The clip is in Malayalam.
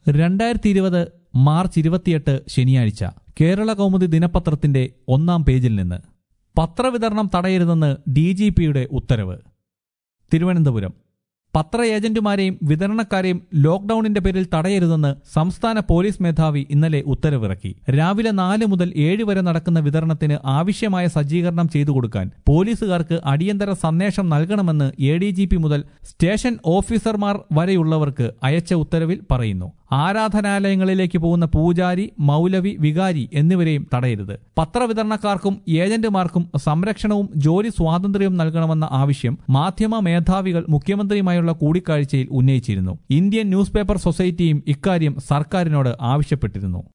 രണ്ടായിരത്തി ഇരുപത് മാർച്ച് ഇരുപത്തിയെട്ട് ശനിയാഴ്ച കേരള കൗമുദി ദിനപത്രത്തിന്റെ ഒന്നാം പേജിൽ നിന്ന് പത്രവിതരണം തടയരുതെന്ന് ഡി ജി പിയുടെ ഉത്തരവ് തിരുവനന്തപുരം പത്ര ഏജന്റുമാരെയും വിതരണക്കാരെയും ലോക്ഡൌണിന്റെ പേരിൽ തടയരുതെന്ന് സംസ്ഥാന പോലീസ് മേധാവി ഇന്നലെ ഉത്തരവിറക്കി രാവിലെ നാല് മുതൽ ഏഴ് വരെ നടക്കുന്ന വിതരണത്തിന് ആവശ്യമായ സജ്ജീകരണം ചെയ്തു കൊടുക്കാൻ പോലീസുകാർക്ക് അടിയന്തര സന്ദേശം നൽകണമെന്ന് എ ഡി ജി പി മുതൽ സ്റ്റേഷൻ ഓഫീസർമാർ വരെയുള്ളവർക്ക് അയച്ച ഉത്തരവിൽ പറയുന്നു ആരാധനാലയങ്ങളിലേക്ക് പോകുന്ന പൂജാരി മൗലവി വികാരി എന്നിവരെയും തടയരുത് പത്രവിതരണക്കാർക്കും ഏജന്റുമാർക്കും സംരക്ഷണവും ജോലി സ്വാതന്ത്ര്യവും നൽകണമെന്ന ആവശ്യം മാധ്യമ മേധാവികൾ മുഖ്യമന്ത്രിയുമായുള്ള കൂടിക്കാഴ്ചയിൽ ഉന്നയിച്ചിരുന്നു ഇന്ത്യൻ ന്യൂസ് പേപ്പർ സൊസൈറ്റിയും ഇക്കാര്യം സർക്കാരിനോട് ആവശ്യപ്പെട്ടിരുന്നു